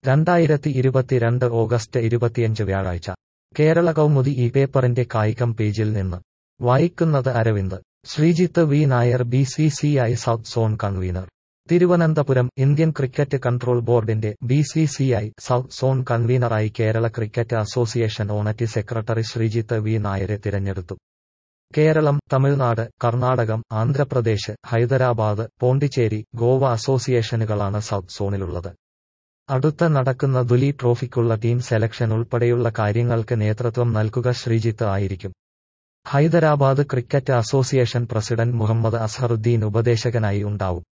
രണ്ടായിരത്തി ഇരുപത്തിരണ്ട് ഓഗസ്റ്റ് ഇരുപത്തിയഞ്ച് വ്യാഴാഴ്ച കേരള കൗമുദി ഈ പേപ്പറിന്റെ കായികം പേജിൽ നിന്ന് വായിക്കുന്നത് Aravind Sreejith V Nair B C C I south zone convener Thiruvananthapuram Indian cricket control ബോർഡിന്റെ B C C I south zone കൺവീനറായി Kerala cricket association honorary secretary Sreejith V നായരെ തിരഞ്ഞെടുത്തു കേരളം തമിഴ്നാട് കർണാടകം ആന്ധ്രാപ്രദേശ് ഹൈദരാബാദ് പോണ്ടിച്ചേരി ഗോവ അസോസിയേഷനുകളാണ് സൗത്ത് സോണിലുള്ളത് അടുത്ത നടക്കുന്ന ദുലി ട്രോഫിക്കുള്ള ടീം സെലക്ഷൻ ഉൾപ്പെടെയുള്ള കാര്യങ്ങൾക്ക് നേതൃത്വം നൽകുക ശ്രീജിത്ത് ആയിരിക്കും Hyderabad cricket association president Muhammad Azharuddin ഉപദേശകനായി ഉണ്ടാവും